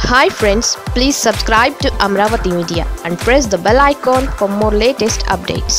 hi friends please subscribe to Amaravati media and press the bell icon for more latest updates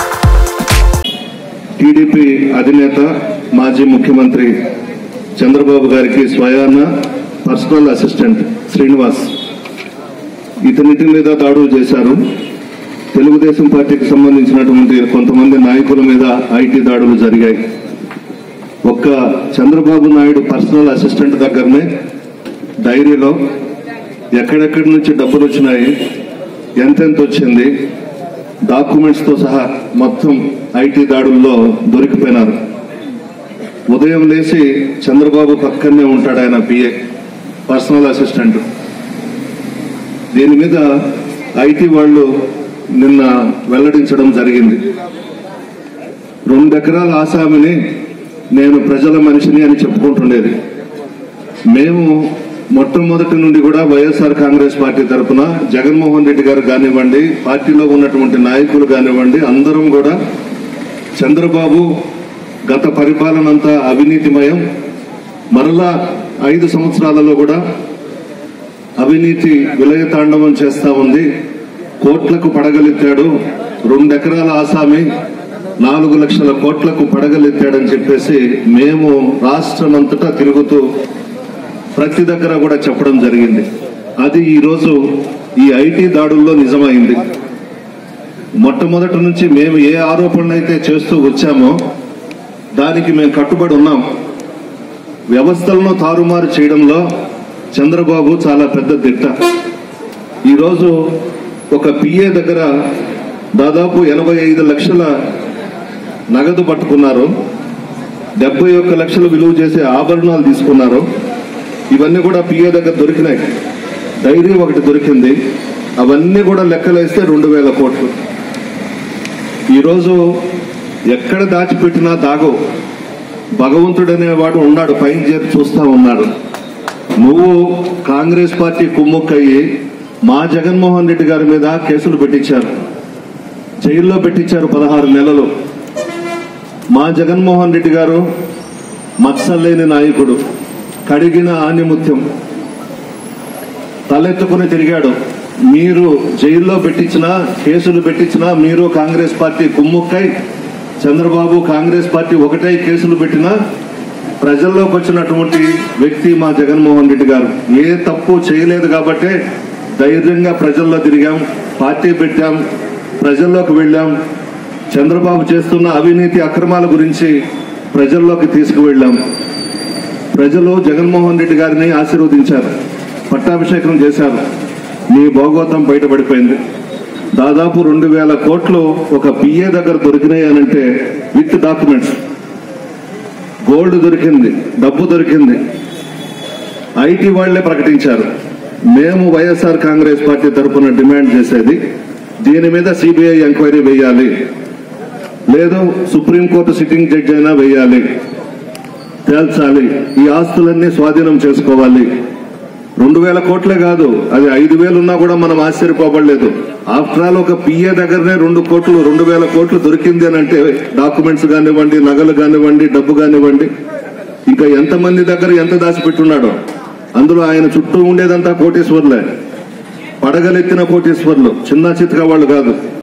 TDP అధినేత మాజీ ముఖ్యమంత్రి చంద్రబాబు గారికి స్వయాన personal assistant Srinivas ఇతనిటి మీద దాడులు చేశారు తెలుగుదేశం పార్టీకి సంబంధించినటువంటి కొంతమంది నాయకుల మీద ఐటీ దాడులు జరిగాయి ఒక్క చంద్రబాబు నాయుడు పర్సనల్ అసిస్టెంట్ దగ్గరనే డైరీలో ఎక్కడెక్కడి నుంచి డబ్బులు వచ్చినాయి ఎంతెంత వచ్చింది డాక్యుమెంట్స్ తో సహా మొత్తం ఐటీ దాడుల్లో దొరికిపోయినారు ఉదయం లేచి చంద్రబాబు పక్కనే ఉంటాడు ఆయన పిఏ పర్సనల్ అసిస్టెంట్ దీని మీద ఐటీ వాళ్ళు నిన్న వెల్లడించడం జరిగింది రెండు ఎకరాల ఆసామిని నేను ప్రజల మనిషిని అని చెప్పుకుంటుండేది మేము మొట్టమొదటి నుండి కూడా వైఎస్ఆర్ కాంగ్రెస్ పార్టీ తరఫున జగన్మోహన్ రెడ్డి గారు కానివ్వండి పార్టీలో ఉన్నటువంటి నాయకులు కానివ్వండి అందరం కూడా చంద్రబాబు గత పరిపాలన అంతా అవినీతిమయం మరలా ఐదు సంవత్సరాలలో కూడా అవినీతి విలయతాండవం చేస్తా ఉంది కోట్లకు పడగలెత్తాడు రెండు ఎకరాల ఆసామి నాలుగు లక్షల కోట్లకు పడగలెత్తాడని చెప్పేసి మేము రాష్ట్రం అంతటా తిరుగుతూ ప్రతి దగ్గర కూడా చెప్పడం జరిగింది అది ఈరోజు ఈ ఐటీ దాడుల్లో నిజమైంది మొట్టమొదటి నుంచి మేము ఏ ఆరోపణలు అయితే చేస్తూ వచ్చామో దానికి మేము కట్టుబడి ఉన్నాం వ్యవస్థలను తారుమారు చేయడంలో చంద్రబాబు చాలా పెద్ద దిట్ట ఈరోజు ఒక పిఏ దగ్గర దాదాపు ఎనభై ఐదు లక్షల నగదు పట్టుకున్నారు డెబ్బై ఒక్క లక్షలు విలువ చేసే ఆభరణాలు తీసుకున్నారు ఇవన్నీ కూడా పిఏ దగ్గర దొరికినాయి డైరీ ఒకటి దొరికింది అవన్నీ కూడా లెక్కలేస్తే రెండు వేల కోట్లు ఈరోజు ఎక్కడ దాచిపెట్టినా దాగో భగవంతుడు అనేవాడు ఉన్నాడు పైన చేరి చూస్తా ఉన్నాడు నువ్వు కాంగ్రెస్ పార్టీ కుమ్ముక్కయ్యి మా జగన్మోహన్ రెడ్డి గారి మీద కేసులు పెట్టించారు జైల్లో పెట్టించారు పదహారు నెలలు మా జగన్మోహన్ రెడ్డి గారు మత్సలేని నాయకుడు కడిగిన ఆనిముత్యం తలెత్తుకుని తిరిగాడు మీరు జైల్లో పెట్టించిన కేసులు పెట్టించిన మీరు కాంగ్రెస్ పార్టీ కుమ్ముక్కై చంద్రబాబు కాంగ్రెస్ పార్టీ ఒకటై కేసులు పెట్టినా ప్రజల్లోకి వచ్చినటువంటి వ్యక్తి మా జగన్మోహన్ రెడ్డి గారు ఏ తప్పు చేయలేదు కాబట్టే ధైర్యంగా ప్రజల్లో తిరిగాం పార్టీ పెట్టాం ప్రజల్లోకి వెళ్ళాం చంద్రబాబు చేస్తున్న అవినీతి అక్రమాల గురించి ప్రజల్లోకి తీసుకువెళ్ళాం ప్రజలు జగన్మోహన్ రెడ్డి గారిని ఆశీర్వదించారు పట్టాభిషేకం చేశారు మీ భోగోతం బయటపడిపోయింది దాదాపు రెండు వేల కోట్లు ఒక పిఏ దగ్గర దొరికినాయి అనంటే విత్ డాక్యుమెంట్స్ గోల్డ్ దొరికింది డబ్బు దొరికింది ఐటీ వాళ్లే ప్రకటించారు మేము వైఎస్ఆర్ కాంగ్రెస్ పార్టీ తరఫున డిమాండ్ చేసేది దీని మీద సిబిఐ ఎంక్వైరీ వేయాలి లేదు సుప్రీంకోర్టు సిట్టింగ్ జడ్జి అయినా వేయాలి తేల్చాలి ఈ ఆస్తులన్నీ స్వాధీనం చేసుకోవాలి రెండు వేల కోట్లే కాదు అది ఐదు వేలు ఉన్నా కూడా మనం ఆశ్చర్యపోబడలేదు ఆఫ్టర్ ఆల్ ఒక పిఏ దగ్గరనే రెండు కోట్లు రెండు వేల కోట్లు దొరికింది అని అంటే డాక్యుమెంట్స్ కానివ్వండి నగలు కానివ్వండి డబ్బు కానివ్వండి ఇంకా ఎంతమంది దగ్గర ఎంత దాచిపెట్టున్నాడో అందులో ఆయన చుట్టూ ఉండేదంతా కోటేశ్వర్లే పడగలెత్తిన కోటేశ్వర్లు చిన్న చితక వాళ్ళు కాదు